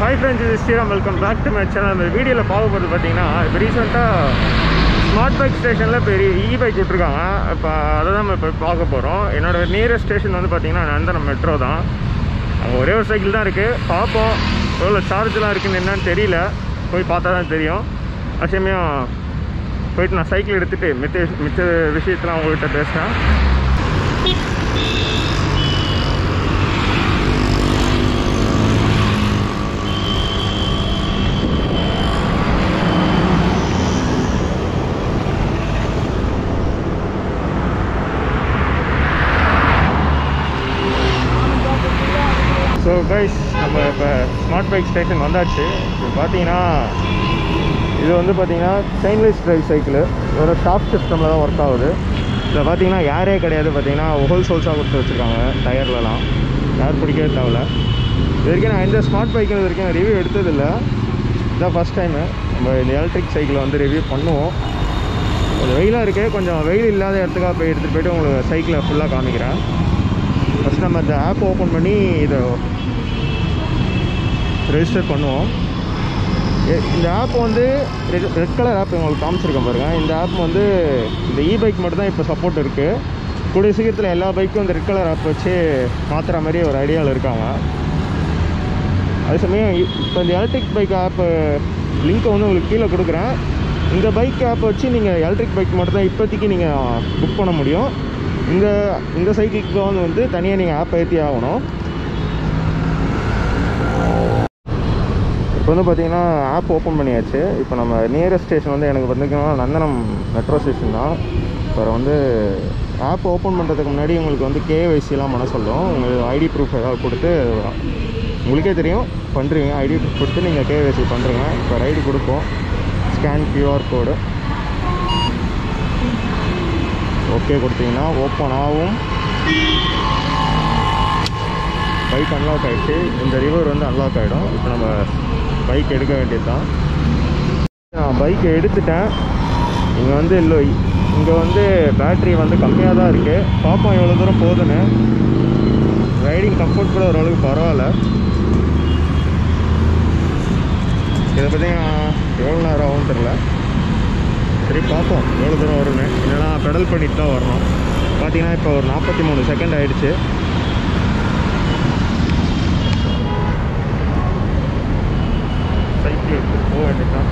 Hi friends இது Sriram welcome back to my channel இந்த வீடியோவில் பார்க்க போகிறது பார்த்தீங்கன்னா இப்போ ரீசெண்டாக ஸ்மார்ட் பைக் ஸ்டேஷனில் இப்போ இ பைக் விட்ருக்காங்க இப்போ அதை தான் நம்ம இப்போ பார்க்க போகிறோம் என்னோட நியரஸ்ட் ஸ்டேஷன் வந்து பார்த்தீங்கன்னா நந்தனம் மெட்ரோ தான் அங்கே ஒரே ஒரு சைக்கிள் தான் இருக்குது பார்ப்போம் எவ்வளோ சார்ஜ்லாம் இருக்குன்னு என்னன்னு தெரியல போய் பார்த்தா தான் தெரியும் அசமயம் போயிட்டு நான் சைக்கிள் எடுத்துகிட்டு மித்த மிச்ச விஷயத்தெலாம் உங்கள்கிட்ட பேசுகிறேன் ஸோ கைஸ் நம்ம இப்போ ஸ்மார்ட் பைக் ஸ்டேஷன் வந்தாச்சு இப்போ பார்த்தீங்கன்னா இது வந்து பார்த்தீங்கன்னா செயின்லெஸ் டிரைவ் சைக்கிள் ஒரு ஷாப் சிஸ்டமில் தான் ஒர்க் ஆகுது இதில் பார்த்தீங்கன்னா யாரே கிடையாது பார்த்தீங்கன்னா ஹோல்ஸ் ஹோல்ஸாக கொடுத்து வச்சுருக்காங்க டயர்லலாம் யார் பிடிக்கவே தேவையில்ல இது வரைக்கும் நான் எந்த ஸ்மார்ட் பைக்கில் இது வரைக்கும் ரிவ்யூ எடுத்ததில்லை இதான் ஃபஸ்ட் டைமு நம்ம இந்த எலக்ட்ரிக் சைக்கிளை வந்து ரிவ்யூ பண்ணுவோம் கொஞ்சம் வெயிலாக இருக்குது கொஞ்சம் வெயில் இல்லாத இடத்துக்காக போய் எடுத்துகிட்டு போயிட்டு உங்களுக்கு சைக்கிளை ஃபுல்லாக காமிக்கிறேன் ஃபஸ்ட் நம்ம இந்த ஆப் ஓப்பன் பண்ணி இதை ரெஜிஸ்டர் பண்ணுவோம் எ- இந்த ஆப் வந்து ரெட் கலர் ஆப் உங்களுக்கு காமிச்சிருக்கேன் பாருங்கள் இந்த ஆப் வந்து இந்த இ பைக் மட்டும் தான் இப்போ சப்போர்ட் இருக்குது கூடிய சீக்கிரத்தில் எல்லா பைக்கும் இந்த ரெட் கலர் ஆப் வச்சு மாற்றுற மாதிரி ஒரு ஐடியாவில் இருக்காங்க அதே சமயம் இ- இப்போ இந்த எலக்ட்ரிக் பைக் ஆப்பு லிங்க்கை வந்து உங்களுக்கு கீழே கொடுக்குறேன் இந்த பைக் ஆப் வச்சு நீங்கள் எலக்ட்ரிக் பைக் மட்டும் தான் இப்போதைக்கு நீங்கள் புக் பண்ண முடியும் இந்த இந்த சைக்கிளுக்கு வந்து வந்து தனியாக நீங்கள் ஆப் ஏற்றி ஆகணும் இப்போ வந்து பார்த்தீங்கன்னா ஆப் ஓப்பன் பண்ணியாச்சு இப்போ நம்ம நியரஸ்ட் ஸ்டேஷன் வந்து எனக்கு பார்த்தீங்கன்னா நந்தனம் மெட்ரோ ஸ்டேஷன் தான் இப்போ வந்து ஆப் ஓப்பன் பண்ணுறதுக்கு முன்னாடி உங்களுக்கு வந்து கேஒய்சிலாம் பண்ண சொல்லும் உங்களுக்கு ஐடி ப்ரூஃப் ஏதாவது கொடுத்து உங்களுக்கே தெரியும் பண்ணுறீங்க ஐடி ப்ரூஃப் கொடுத்து நீங்கள் கேஒய்சி பண்ணுறீங்க இப்போ ரைடு கொடுப்போம் ஸ்கேன் கியூஆர் கோடு ஓகே கொடுத்தீங்கன்னா ஓப்பன் ஆகும் பைக் அன்லாக் ஆகிடுச்சு இந்த ரிவர் வந்து அன்லாக் ஆகிடும் இப்போ நம்ம பைக் எடுக்க வேண்டியது தான் நான் பைக்கை எடுத்துட்டேன் இங்கே வந்து இல்லை இங்கே வந்து பேட்ரி வந்து கம்மியாக தான் இருக்குது பார்ப்போம் எவ்வளோ தூரம் போகுதுன்னு ரைடிங் கம்ஃபர்ட் கூட ஓரளவுக்கு பரவாயில்ல இதை பார்த்தீங்கன்னா எவ்வளோ நேரம் ஆகும்னு தெரில சரி பார்ப்போம் எவ்வளோ தூரம் வரும்னு இல்லைனா பெடல் பண்ணிட்டு தான் வரணும் பார்த்தீங்கன்னா இப்போ ஒரு நாற்பத்தி மூணு செகண்ட் ஆயிடுச்சு சைக்கிள் எடுத்து போக வேண்டியதான்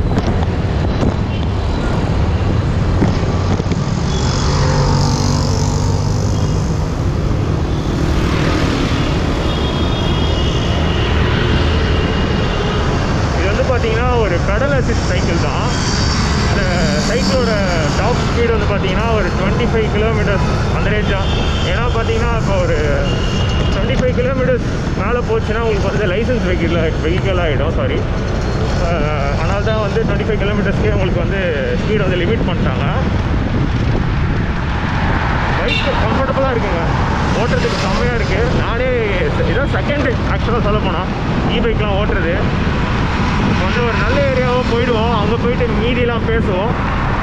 இது வந்து பார்த்தீங்கன்னா ஒரு கடல் அசிஸ்ட் சைக்கிள் தான் இந்த சைக்கிளோட டாப் ஸ்பீடு வந்து பார்த்தீங்கன்னா ஒரு டுவெண்ட்டி ஃபைவ் கிலோமீட்டர்ஸ் அந்த ரேஞ்ச் தான் ஏன்னா பார்த்தீங்கன்னா இப்போ ஒரு டுவெண்ட்டி ஃபைவ் கிலோமீட்டர்ஸ் மேலே போச்சுன்னா உங்களுக்கு வந்து லைசன்ஸ் வெஹிக்கிள் வெஹிக்கிள் ஆகிடும் சாரி அதனால தான் வந்து டுவெண்ட்டி ஃபைவ் கிலோமீட்டர்ஸ்க்கே உங்களுக்கு வந்து ஸ்பீடு வந்து லிமிட் பண்ணிட்டாங்க பைக் கம்ஃபர்டபுளாக இருக்குங்க ஓட்டுறதுக்கு செம்மையாக இருக்குது நானே இதான் செகண்ட் ஆக்சுவலாக சொல்ல போனால் இ பைக்லாம் ஓட்டுறது இப்போ வந்து ஒரு நல்ல ஏரியாவாக போயிடுவோம் அங்கே போயிட்டு மீதியெல்லாம் பேசுவோம்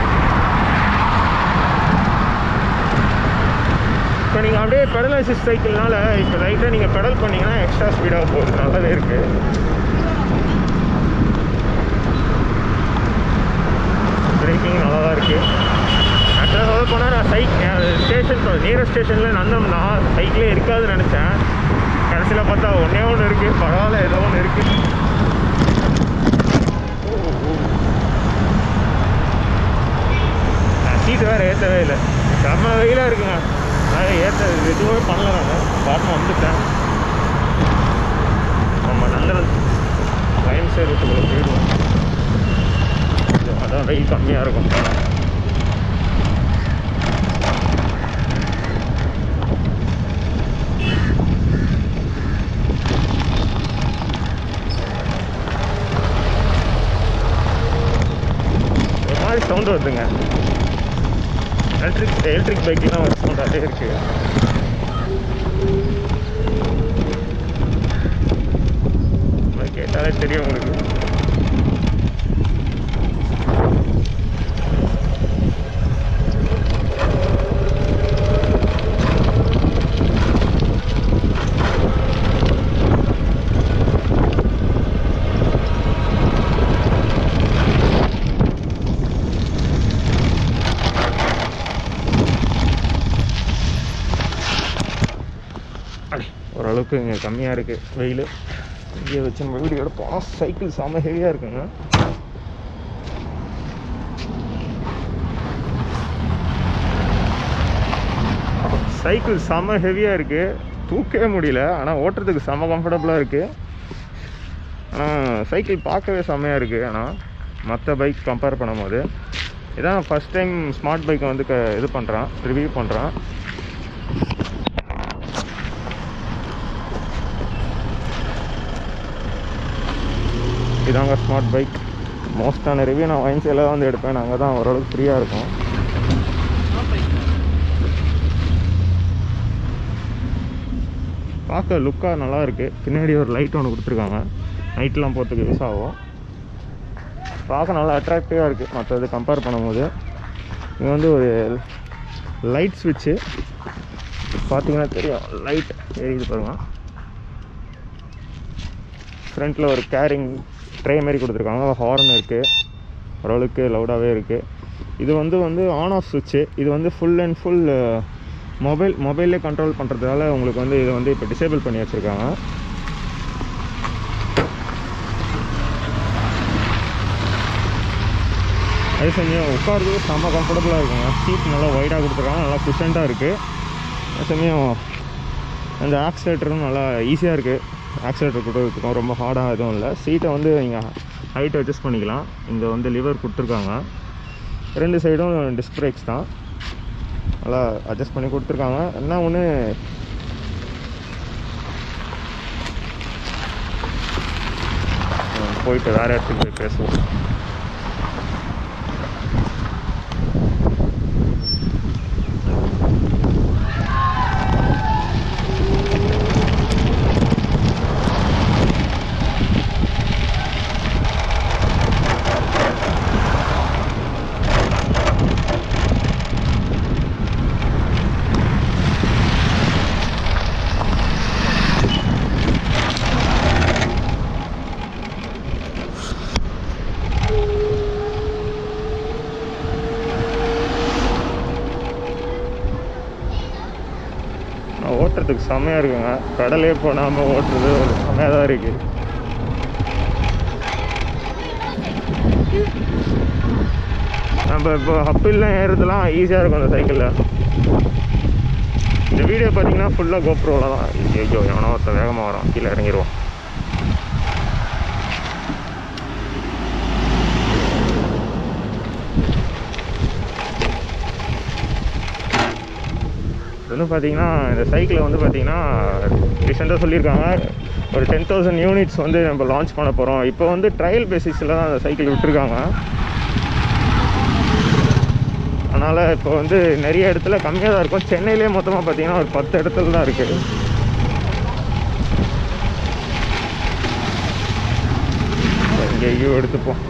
இப்போ நீங்கள் அப்படியே பெடல் அசிஸ்ட் சைக்கிள்னால இப்போ லைட்டாக நீங்கள் பெடல் பண்ணீங்கன்னா எக்ஸ்ட்ரா ஸ்பீடாக போகுது நல்லாவே இருக்குது பிரேக்கிங் நல்லா தான் இருக்குது ஆக்சுவலாக சொல்ல போனால் நான் சைக் ஸ்டேஷன் நியரஸ்ட் ஸ்டேஷனில் நந்தம்னா சைக்கிளே இருக்காதுன்னு நினச்சேன் கடைசியில் பார்த்தா ஒன்றே ஒன்று இருக்குது பரவாயில்ல ஏதோ ஒன்று இருக்குது சீட்டு வேறு ஏற்றவே இல்லை செம்ம வெயிலாக இருக்குங்க நான் ஏற்ற எதுவுமே பண்ணல நான் பாட்டு வந்துட்டேன் நம்ம நந்தனம் பயன் சேருவத்துக்குள்ளே போயிடுவோம் அதான் வெயில் கம்மியாக இருக்கும் ஒரு மாதிரி சவுண்டு வருதுங்க எலக்ட்ரிக் எலக்ட்ரிக் பைக்லாம் ஒரு சவுண்ட் அதே இருக்கு அதை கேட்டாலே தெரியும் உங்களுக்கு ஓரளவுக்கு இங்கே கம்மியாக இருக்குது வெயில் இங்கே வச்சு நம்ம வீடியோ எடுப்போம் சைக்கிள் செம்ம ஹெவியாக இருக்குங்க சைக்கிள் செம்ம ஹெவியாக இருக்குது தூக்கவே முடியல ஆனால் ஓட்டுறதுக்கு செம்ம கம்ஃபர்டபுளாக இருக்குது ஆனால் சைக்கிள் பார்க்கவே செம்மையாக இருக்குது ஆனால் மற்ற பைக் கம்பேர் பண்ணும்போது இதான் ஃபஸ்ட் டைம் ஸ்மார்ட் பைக்கை வந்து க இது பண்ணுறான் ரிவ்யூ பண்ணுறான் இதாங்க ஸ்மார்ட் பைக் மோஸ்டான ரிவ்யூ நான் வயன்ஸில் தான் வந்து எடுப்பேன் அங்கே தான் ஓரளவுக்கு ஃப்ரீயாக இருக்கும் பார்க்க லுக்காக நல்லா இருக்குது பின்னாடி ஒரு லைட் ஒன்று கொடுத்துருக்காங்க நைட்லாம் போகிறதுக்கு யூஸ் ஆகும் பார்க்க நல்லா அட்ராக்டிவாக இருக்குது மற்றது கம்பேர் பண்ணும்போது இங்கே வந்து ஒரு லைட் ஸ்விட்சு பார்த்தீங்கன்னா தெரியும் லைட் எரியுது பாருங்க ஃப்ரண்ட்டில் ஒரு கேரிங் ட்ரே மாதிரி கொடுத்துருக்காங்க ஹார்ன் இருக்குது ஓரளவுக்கு லவுடாகவே இருக்குது இது வந்து வந்து ஆன் ஆஃப் சுவிட்சு இது வந்து ஃபுல் அண்ட் ஃபுல் மொபைல் மொபைல்லே கண்ட்ரோல் பண்ணுறதுனால உங்களுக்கு வந்து இதை வந்து இப்போ டிசேபிள் பண்ணி வச்சுருக்காங்க அதே சமயம் உட்காரதுக்கு செம்ம கம்ஃபர்டபுளாக இருக்குங்க சீட் நல்லா ஒய்டாக கொடுத்துருக்காங்க நல்லா குஷன்ட்டாக இருக்குது அதே சமயம் அந்த ஆக்சிலேட்டரும் நல்லா ஈஸியாக இருக்குது ஆக்சிலேட்டர் கொடுக்கறதுக்கும் ரொம்ப ஹார்டாக எதுவும் இல்லை சீட்டை வந்து நீங்கள் ஹைட் அட்ஜஸ்ட் பண்ணிக்கலாம் இங்கே வந்து லிவர் கொடுத்துருக்காங்க ரெண்டு சைடும் டிஸ்க் பிரேக்ஸ் தான் நல்லா அட்ஜஸ்ட் பண்ணி கொடுத்துருக்காங்க என்ன ஒன்று போயிட்டு வேறு இடத்துக்கு போய் பேசுவோம் நான் ஓட்டுறதுக்கு செம்மையாக இருக்குங்க கடலே போனாமல் ஓட்டுறது ஒரு செம்மையாக தான் இருக்குது நம்ம இப்போ அப்பில்லாம் ஏறுறதுலாம் ஈஸியாக இருக்கும் அந்த சைக்கிளில் இந்த வீடியோ பார்த்தீங்கன்னா ஃபுல்லாக கோப்ரோவில் தான் ஐயோ எவனோ ஒருத்தன் வேகமாக வரான் கீழே இறங்கிடுவோம் இது வந்து பார்த்தீங்கன்னா இந்த சைக்கிளை வந்து பார்த்தீங்கன்னா ரீசெண்டாக சொல்லியிருக்காங்க ஒரு டென் தௌசண்ட் யூனிட்ஸ் வந்து நம்ம லான்ச் பண்ண போகிறோம் இப்போ வந்து ட்ரையல் பேசிஸில் தான் அந்த சைக்கிள் விட்டுருக்காங்க அதனால் இப்போ வந்து நிறைய இடத்துல கம்மியாக தான் இருக்கும் சென்னையிலே மொத்தமாக பார்த்தீங்கன்னா ஒரு பத்து இடத்துல தான் இருக்குது எங்கேயோ எடுத்துப்போம்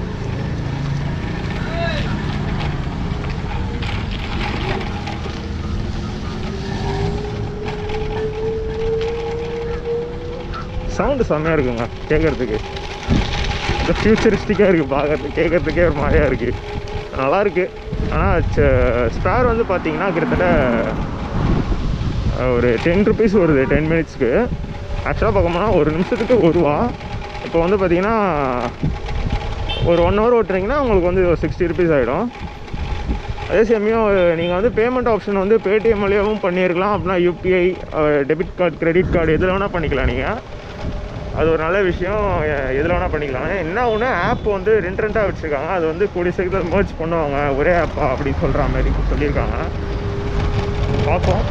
சவுண்டு செம்மையாக இருக்குங்க கேட்குறதுக்கு இந்த ஃபியூச்சரிஸ்டிக்காக இருக்குது பார்க்கறதுக்கு கேட்குறதுக்கே ஒரு மாதிரியாக இருக்குது நல்லா இருக்கு ஆனால் ஸ்பேர் வந்து பார்த்தீங்கன்னா கிட்டத்தட்ட அஹ், ஒரு டென் ருபீஸ் வருது டென் மினிட்ஸ்க்கு ஆக்சுவலாக பார்க்க போனால் ஒரு நிமிஷத்துக்கு ஒரு ரூபா இப்போ வந்து பார்த்தீங்கன்னா ஒரு ஒன் ஹவர் ஓட்டுறீங்கன்னா உங்களுக்கு வந்து ஒரு சிக்ஸ்டி ருபீஸ் ஆகிடும் அதே சமயம் நீங்கள் வந்து பேமெண்ட் ஆப்ஷன் வந்து பேடிஎம் வழியாகவும் பண்ணியிருக்கலாம் அப்படின்னா UPI debit card credit card எதில் வேணால் பண்ணிக்கலாம் நீங்கள் அது ஒரு நல்ல விஷயம் எ- எதில் வேணால் பண்ணிக்கலாம் என்ன ஒன்று ஆப் வந்து ரெண்டு ரெண்டாக வச்சுருக்காங்க அது வந்து கூடிய சீக்கிரத்தில் merge பண்ணுவாங்க ஒரே ஆப்பா அப்படின்னு சொல்கிற மாதிரி சொல்லியிருக்காங்க பார்ப்போம்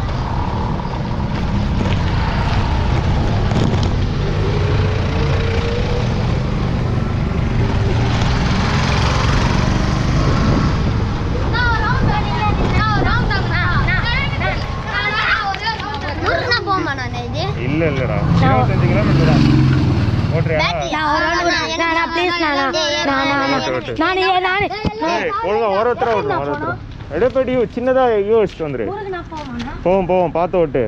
ஊருக்குனா போமா நான் இது இல்லை இல்லைடா இருபத்தஞ்சு கிலோமீட்டர் தான் ஓட்டுறியா ஓட்டு, ஓட்டு. ஏய் ஒழுங்கா ஒரு ஒருத்தர ஓட்டணும் ஒரு ஒருத்தர எடப்பாடி சின்னதாக ஐயோ வச்சுட்டு வந்துரு போவோம் போவோம் பார்த்து ஓட்டு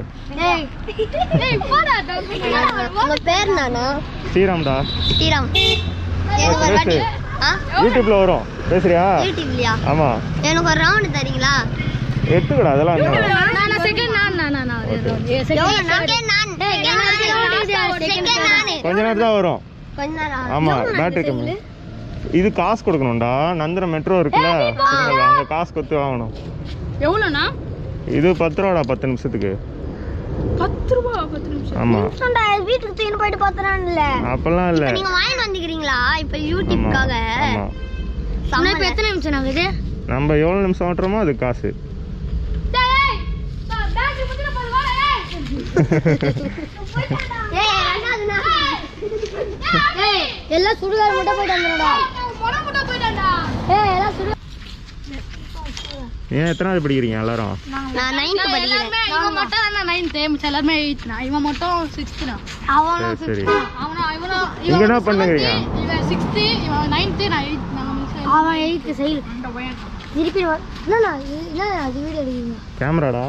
உங்க பேர் நானா ஸ்ரீராம்டா ஸ்ரீராம் எனக்கு ஒரு வாட்டி ஆ யூடியூப்ல வரும் பேசுறியா யூடியூப்லயா ஆமா எனக்கு ஒரு ரவுண்ட் தரீங்களா எடுத்துக்கடா அதெல்லாம் என்ன எவ்வளோ நாக்கே நான் கொஞ்ச நேரம் தான் வரும் கொஞ்ச நேரம் ஆமா பேட்டரி கம்மி இது காசு கொடுக்கணும்டா நந்திரம் மெட்ரோ இருக்குல்ல சிக்னல் அங்க காசு கொடுத்து வாங்கணும் எவ்வளோண்ணா இது பத்து ரூபாடா பத்து நிமிஷத்துக்கு பத்து ரூபா பத்து நிமிஷம் ஆமா நிமிஷம்டா, வீட்டுக்கு தூக்கின்னு போயிட்டு பாத்துறான்ல அப்பெல்லாம் இல்ல நீங்க வாங்கி வந்துக்கிறீங்களா இப்ப ஆமா யூடியூப்காக ஆமா செம்ம இப்ப எத்தனை நிமிஷம் ஆகுது நம்ம எவ்வளவு நிமிஷம் ஓட்டுறோமோ அது காசு ஏய் ரெண்டாவதுண்ணா. ஏய் எல்லாம் சுடுகாடு மட்டும் போயிட்டு வந்துடும்டா ஏய் எல்லாம் சுடு ஏன் எத்தனாவது படிக்கிறீங்க எல்லாரும் நான் நைன்த் படிக்கிறேன் இவன் மட்டும் தான் நைன்த்து மிச்சம் எல்லாருமே எயித்துனா இவன் மட்டும் சிக்ஸ்த்துனா அவனும் சரி சரி அவனா இவனும் இங்க என்ன பண்ணுகிறீங்க இவன் சிக்ஸ்த்து இவன் நைன்த்து நான் எயித் நாங்கள் மிஸ் அவன் எயித்து செயல் அந்த பையன் திருப்பி வா- என்னண்ணா இது- என்னண்ணா அது வீடியோ எடுக்கிறீங்க கேமராடா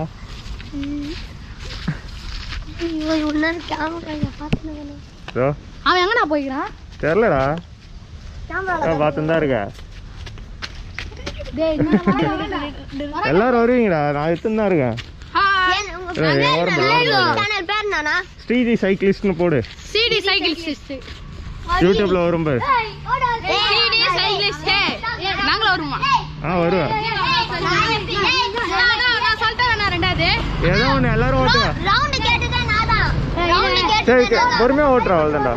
ஐயோ இவ்வளோ நேரம் கேமரா பார்த்துன்னு இதோ அவன் எங்கடா போய்க்கிறான் தெரிலடா கேமரா பார்த்துன்னு தான் இருக்க டேய் எல்லாரும் வருவீங்கடா நான் எடுத்துன்னு தான் இருக்கேன் உங்க ஏய், என் ஓரம் பாரு, ஓரம் பாரு. சேனல் பேர் என்னண்ணா ஸ்ரீஜி சைக்கிளிஸ்ட்னு போடு சிடி சைக்கிள் சிஸ்ட் யூடியூப்ல வரும் பாரு சிடி சைக்கிளிஸ்ட் நாங்களும் வருமா ஆ வருவேன் நான் சொல்லிட்டேன் நான் ரெண்டாவது ஏதோ ஒன்று எல்லாரும் ஓட்டுவா ரவுண்டு கேட்டுதான் நான் தான் ரவுண்டு சரி கேட்டு சரி, பொறுமையா ஓட்டுறா அவ்வளோதான்டா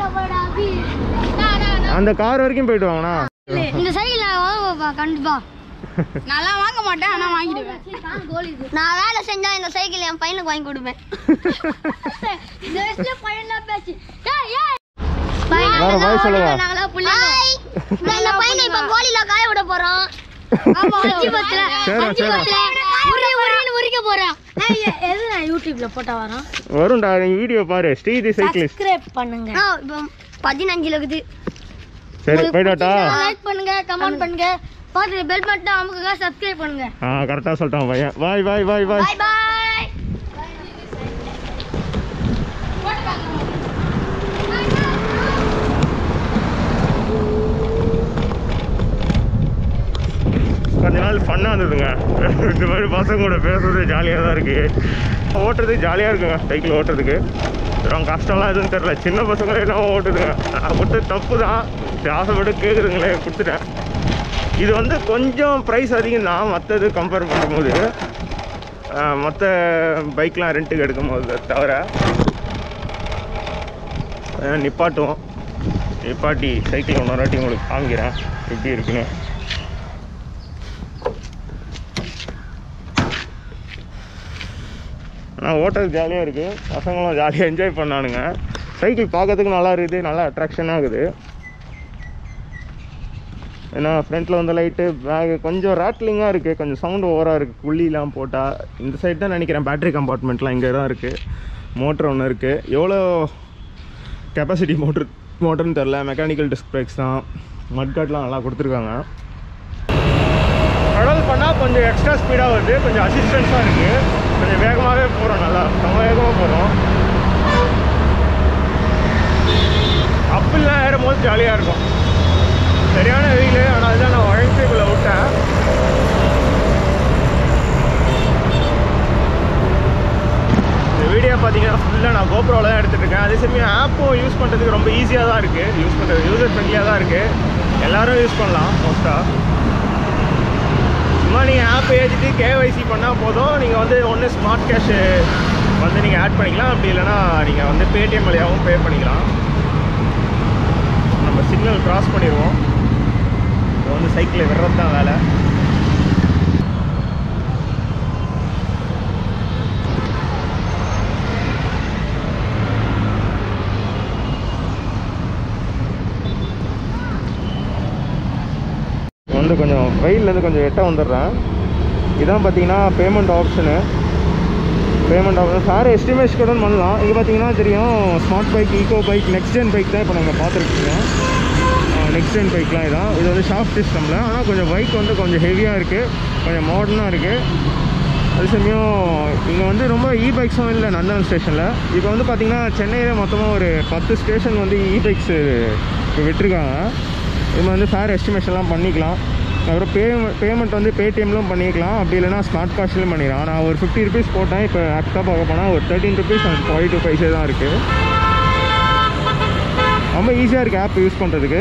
அந்த கார் வரைக்கும் போயிட்டு வாங்கண்ணா இந்த சைக்கிள் நான் கண்டிப்பா நல்லா வாங்க மாட்டேன் ஆனா வாங்கிடுவேன் நான் வேலை செஞ்சா இந்த சைக்கிள் என் பையனுக்கு வாங்கி கொடுப்பேன் இந்த வயசுல பையன் தான் பேச்சு எல்லாரும் bye சொல்லுங்க. இந்த பையனை இப்ப கோழில காய விட போறோம் அஞ்சு பத்துல சரி, அஞ்சு சரி. பத்துல உரி உரின்னு உரிக்க போறோம் எது நான் யூடியூப்ல போட்டா வரோம் வரும்டா நீ வீடியோ பாரு ஸ்ரீஜி சைக்கிளிஸ்ட் சப்ஸ்கிரைப் பண்ணுங்க இப்போ பதினஞ்சுல இருக்குது சரி போயிட்டாட்டா லைக் பண்ணுங்க கமெண்ட் பண்ணுங்க பாத்து பெல் பட்டன் அமுக்குங்க சப்ஸ்கிரைப் பண்ணுங்க ஆ கரெக்டாக சொல்லிட்டான் பையன் பாய் பாய் பாய் பாய் பாய் பாய் கொஞ்ச நாள் ஃபன்னாக இருந்ததுங்க இந்த மாதிரி பசங்க கூட பேசுறது ஜாலியாக தான் இருக்கு ஓட்டுறது ஜாலியாக இருக்குங்க சைக்கிள் ஓட்டுறதுக்கு ரொம்ப கஷ்டம்லாம் எதுவும் தெரில சின்ன பசங்களே என்ன ஓட்டுதுங்க நான் விட்டு தப்பு தான் சரி, ஆசைப்பட்டு கேட்குதுங்களே கொடுத்துட்டேன் இது வந்து கொஞ்சம் ப்ரைஸ் அதிகம் தான் மற்றது கம்பேர் பண்ணும்போது மற்ற பைக்லாம் ரெண்ட்டுக்கு எடுக்கும் போது தவிர அஹ், நிப்பாட்டுவோம் நிப்பாட்டி சைக்கிள் ஒன்றரை வாட்டி உங்களுக்கு காமிக்கிறேன் எப்படி இருக்குன்னு ஆனால் ஓட்டுறது ஜாலியாக இருக்குது பசங்களும் ஜாலியாக என்ஜாய் பண்ணானுங்க சைக்கிள் பார்க்கறதுக்கு நல்லா இருக்குது நல்லா அட்ராக்ஷனாக இருக்குது ஏன்னா ஃப்ரண்ட்டில் வந்து லைட்டு பேகு கொஞ்சம் ரேட்லிங்காக இருக்குது கொஞ்சம் சவுண்டு ஓவராக இருக்குது புள்ளிலாம் போட்டால் இந்த சைடு தான் நினைக்கிறேன் பேட்டரி கம்பார்ட்மெண்ட்லாம் இங்கே தான் இருக்குது மோட்ரு ஒன்று இருக்குது எவ்வளோ கெப்பாசிட்டி மோட்ரு மோட்டர்னு தெரில மெக்கானிக்கல் டிஸ்க் பிரேக்ஸ் தான் மட்காட்லாம் நல்லா கொடுத்துருக்காங்க கடல் பண்ணால் கொஞ்சம் எக்ஸ்ட்ரா ஸ்பீடாக வருது கொஞ்சம் அசிஸ்டன்ஸாக இருக்குது கொஞ்சம் வேகமாகவே போகிறோம் நல்லா ரொம்ப வேகமாக போகிறோம் அப்பில்லாம் ஏறும் போது ஜாலியாக இருக்கும் சரியான வெயில் ஆனால் அதுதான் நான் உழைப்புக்குள்ளே விட்டேன் இந்த வீடியோ பார்த்தீங்கன்னா ஃபுல்லாக நான் கோப்ரோவில் தான் எடுத்துகிட்டு இருக்கேன் அதே சமயம் ஆப்பும் யூஸ் பண்ணுறதுக்கு ரொம்ப ஈஸியாக தான் இருக்குது யூஸ் பண்ணுறது யூசர் ஃப்ரெண்ட்லியாக தான் இருக்குது எல்லாரும் யூஸ் பண்ணலாம் மோஸ்ட்டாக சும்மா நீங்கள் ஆப் ஏற்றிட்டு கேஒய்சி பண்ணால் போதும் நீங்கள் வந்து ஒன்று ஸ்மார்ட் கேஷு வந்து நீங்கள் ஆட் பண்ணிக்கலாம் அப்படி இல்லைன்னா நீங்கள் வந்து பேடிஎம் வழியாகவும் பே பண்ணிக்கலாம் நம்ம சிக்னல் கிராஸ் பண்ணிடுவோம் இப்போ வந்து சைக்கிளை விடுறது தான் வேலை வந்து கொஞ்சம் வெயில்லேருந்து கொஞ்சம் எட்ட வந்துடுறேன் இதான் பார்த்தீங்கன்னா payment option payment option sir estimation கூட பண்ணலாம் இங்கே பார்த்தீங்கன்னா தெரியும் smart bike eco bike next gen bike தான் இப்போ நாங்கள் பார்த்துருக்கோம் நெக்ஸ்ட் ஜென் பைக்லாம் இதான் இது வந்து ஷாஃப்ட் சிஸ்டமில் ஆனால் கொஞ்சம் பைக் வந்து கொஞ்சம் ஹெவியாக இருக்குது கொஞ்சம் மாடர்னாக இருக்குது அதே சமயம் இங்கே வந்து ரொம்ப இ பைக்ஸும் இல்லை நந்தனம் ஸ்டேஷனில் இப்போ வந்து பார்த்திங்கன்னா சென்னையில் மொத்தமாக ஒரு பத்து ஸ்டேஷன் வந்து இ பைக்ஸு இப்போ விட்டுருக்காங்க இது வந்து ஃபேர் எஸ்டிமேஷன்லாம் பண்ணிக்கலாம் அப்புறம் பே பேமெண்ட் வந்து பேடிஎம்லும் பண்ணிக்கலாம் அப்படி இல்லைனா ஸ்மார்ட் காஸ்ட்லையும் பண்ணிடலாம் நான் ஒரு ஃபிஃப்டி ருபீஸ் போட்டேன் இப்போ ஆக்சுவலாக பார்க்க போனால் ஒரு thirteen rupees and forty two paise தான் இருக்குது ரொம்ப ஈஸியாக இருக்குது ஆப் யூஸ் பண்ணுறதுக்கு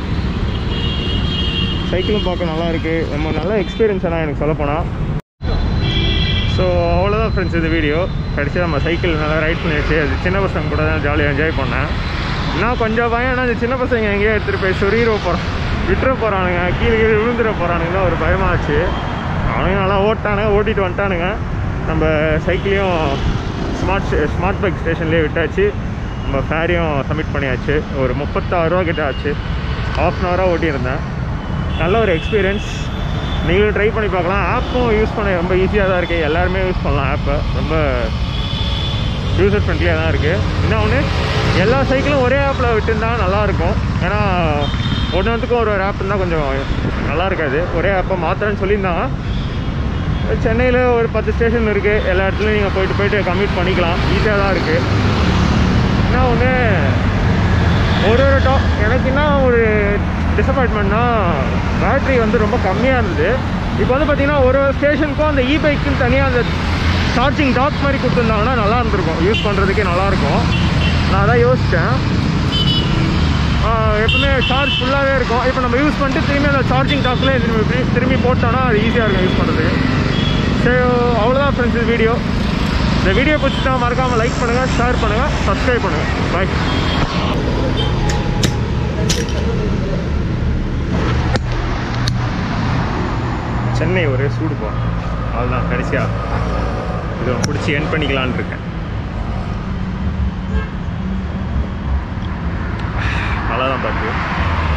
சைக்கிளும் பார்க்க நல்லா இருக்குது ரொம்ப நல்ல எக்ஸ்பீரியன்ஸ் எல்லாம் எனக்கு சொல்லப்போனால் ஸோ அவ்வளோதான் ஃப்ரெண்ட்ஸ் இந்த வீடியோ கடைசியாக நம்ம சைக்கிள் நல்லா ரைட் பண்ணிடுச்சு அது சின்ன பசங்க கூட தான் ஜாலியாக என்ஜாய் பண்ணேன் இன்னும் கொஞ்சம் பயம் ஏன்னா இந்த சின்ன பசங்க எங்கேயோ எடுத்துகிட்டு போய் சொருகிற போகிறான் விட்டுற போகிறானுங்க கீழே கீழே விழுந்துட போகிறானுங்க ஒரு பயமாச்சு அவனுங்க நல்லா ஓட்டானுங்க ஓட்டிட்டு வந்துட்டானுங்க நம்ம சைக்கிளையும் ஸ்மார்ட் ஸ்மார்ட் பைக் ஸ்டேஷன்லேயே விட்டாச்சு நம்ம ஃபேரையும் சப்மிட் பண்ணியாச்சு ஒரு முப்பத்தாறு ரூபா கிட்ட ஆச்சு ஹாஃப் அன் ஹவராக ஓட்டியிருந்தேன் நல்ல ஒரு எக்ஸ்பீரியன்ஸ் நீங்களும் ட்ரை பண்ணி பார்க்கலாம் ஆப்பும் யூஸ் பண்ண ரொம்ப ஈஸியாக தான் இருக்குது எல்லாருமே யூஸ் பண்ணலாம் ஆப்பை ரொம்ப யூசர் ஃப்ரெண்ட்லியாக தான் இருக்குது இன்னொன்று எல்லா சைக்கிளும் ஒரே ஆப்பில் விட்டுருந்தா நல்லாயிருக்கும் ஏன்னா ஒன்றுத்துக்கும் ஒரு ஒரு ஆப் இருந்தால் கொஞ்சம் நல்லா இருக்காது ஒரே ஆப்பை மாத்திரன்னு சொல்லியிருந்தாங்க சென்னையில் ஒரு பத்து ஸ்டேஷன் இருக்குது எல்லா இடத்துலையும் நீங்கள் போயிட்டு போயிட்டு கம்யூட் பண்ணிக்கலாம் ஈஸியாக தான் இருக்குது என்ன ஒன்று ஒரு ஒரு டாப் எனக்கு என்ன ஒரு டிசப்பாயின்மெண்ட்னா பேட்ரி வந்து ரொம்ப கம்மியாக இருந்தது இப்போ வந்து பார்த்தீங்கன்னா ஒரு ஒரு ஸ்டேஷனுக்கும் அந்த இ பைக்குன்னு தனியாக அந்த சார்ஜிங் டாக் மாதிரி கொடுத்துருந்தாங்கன்னா நல்லா இருந்திருக்கும் யூஸ் பண்ணுறதுக்கே நல்லாயிருக்கும் நான் அதான் யோசித்தேன் எப்பவுமே சார்ஜ் ஃபுல்லாகவே இருக்கும் இப்போ நம்ம யூஸ் பண்ணிட்டு திரும்பி அந்த சார்ஜிங் டாக்லேயே திரும்பி திரும்பி போட்டோன்னா அது ஈஸியாக இருக்கும் யூஸ் பண்ணுறதுக்கு ஸோ அவ்வளோதான் ஃப்ரெண்ட்ஸ் இந்த வீடியோ இந்த வீடியோ பிடிச்சிட்டா மறக்காமல் லைக் பண்ணுங்கள் ஷேர் பண்ணுங்கள் சப்ஸ்கிரைப் பண்ணுங்கள் பாய் சென்னை ஒரே சூடு போ அதுதான் கடைசியாக இதை பிடிச்சி என் பண்ணிக்கலான்னு இருக்கேன் நல்லா தான் பார்த்து